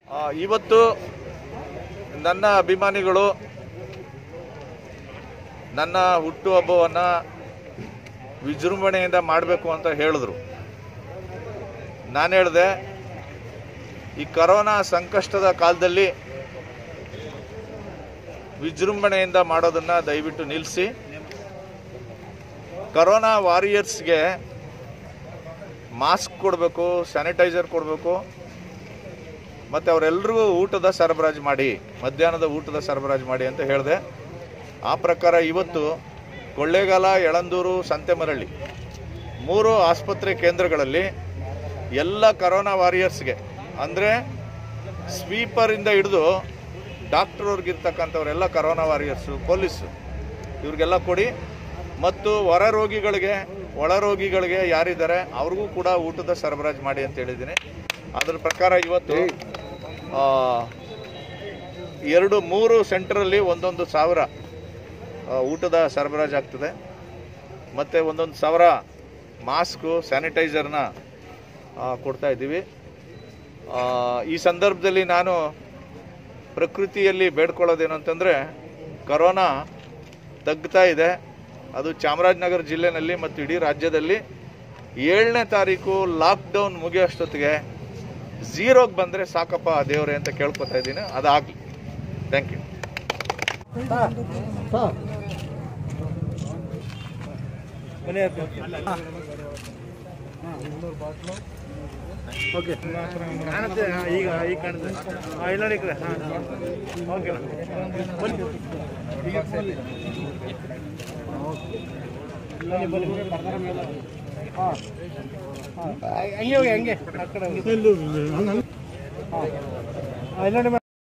ಆ, ಇವತ್ತು ನನ್ನ ಅಭಿಮಾನಿಗಳು ನನ್ನ ಹುಟ್ಟುಹಬ್ಬವನ್ನು ವಿಜೃಂಭಣೆಯಿಂದ ಮಾಡಬೇಕು ಅಂತ ಹೇಳಿದ್ರು ನಾನು ಹೇಳಿದೆ ಈ ಕರೋನಾ ಸಂಕಷ್ಟದ ಕಾಲದಲ್ಲಿ ವಿಜೃಂಭಣೆಯಿಂದ ಮಾಡೋದನ್ನು ದಯವಿಟ್ಟು ನಿಲ್ಲಿಸಿ ಕರೋನಾ ವಾರಿಯರ್ಸ್ಗೆ ಮಾಸ್ಕ್ ಕೊಡಬೇಕು ಸ್ಯಾನಿಟೈಸರ್ ಕೊಡಬೇಕು ಮತ್ತು ಅವರೆಲ್ಲರಿಗೂ ಊಟದ ಸರಬರಾಜು ಮಾಡಿ ಮಧ್ಯಾಹ್ನದ ಊಟದ ಸರಬರಾಜು ಮಾಡಿ ಅಂತ ಹೇಳಿದೆ ಆ ಪ್ರಕಾರ ಇವತ್ತು ಕೊಳ್ಳೇಗಾಲ ಯಳಂದೂರು ಸಂತೆಮರಳ್ಳಿ ಮೂರು ಆಸ್ಪತ್ರೆ ಕೇಂದ್ರಗಳಲ್ಲಿ ಎಲ್ಲ ಕರೋನಾ ವಾರಿಯರ್ಸ್ಗೆ ಅಂದರೆ ಸ್ವೀಪರಿಂದ ಹಿಡಿದು ಡಾಕ್ಟ್ರವ್ರಿಗಿರ್ತಕ್ಕಂಥವರೆಲ್ಲ ಕರೋನಾ ವಾರಿಯರ್ಸು ಪೊಲೀಸು ಇವ್ರಿಗೆಲ್ಲ ಕೊಡಿ ಮತ್ತು ಹೊರ ರೋಗಿಗಳಿಗೆ ಒಳ ರೋಗಿಗಳಿಗೆ ಯಾರಿದ್ದಾರೆ ಅವ್ರಿಗೂ ಕೂಡ ಊಟದ ಸರಬರಾಜು ಮಾಡಿ ಅಂತ ಹೇಳಿದ್ದೀನಿ ಅದ್ರ ಪ್ರಕಾರ ಇವತ್ತು ಆ, ಎರಡು ಮೂರು ಸೆಂಟ್ರಲ್ಲಿ ಒಂದೊಂದು ಸಾವಿರ ಆ, ಊಟದ ಸರಬರಾಜು ಆಗ್ತದೆ ಮತ್ತು ಒಂದೊಂದು ಸಾವಿರ ಮಾಸ್ಕು ಸ್ಯಾನಿಟೈಸರ್ನ ಆ, ಕೊಡ್ತಾ ಇದ್ದೀವಿ ಆ, ಈ ಸಂದರ್ಭದಲ್ಲಿ ನಾನು ಪ್ರಕೃತಿಯಲ್ಲಿ ಬೇಡ್ಕೊಳ್ಳೋದೇನು ಅಂತಂದರೆ ಕರೋನಾ ತಗ್ತಾ ಇದೆ ಅದು ಚಾಮರಾಜನಗರ ಜಿಲ್ಲೆನಲ್ಲಿ ಮತ್ತು ಇಡೀ ರಾಜ್ಯದಲ್ಲಿ ಏಳನೇ ತಾರೀಕು ಲಾಕ್ಡೌನ್ ಮುಗಿಯೋಷ್ಟೊತ್ತಿಗೆ ಝೀರೋಗೆ ಬಂದರೆ ಸಾಕಪ್ಪ ದೇವರೇ ಅಂತ ಕೇಳ್ಕೊತಾ ಇದ್ದೀನಿ ಅದಾಗಲಿ ಥ್ಯಾಂಕ್ ಯು ಓಕೆ ಕಾಣುತ್ತೆ ಹಾ, ಈಗ ಈಗ ಕಾಣುತ್ತೆ ಹಾಂ ಇಲ್ಲ ಈ ಕಡೆ ಹಾಂ ಓಕೆ ಬನ್ನಿ ಬನ್ನಿ ಬನ್ನಿ ಹಾಂ ಹಂಗೆ ಹೋಗಿ ಹಂಗೆ ಆ ಕಡೆ ಹೋಗಿ. ಹಾಂ. ಹಾಂ, ಇಲ್ಲ ನೋಡಿ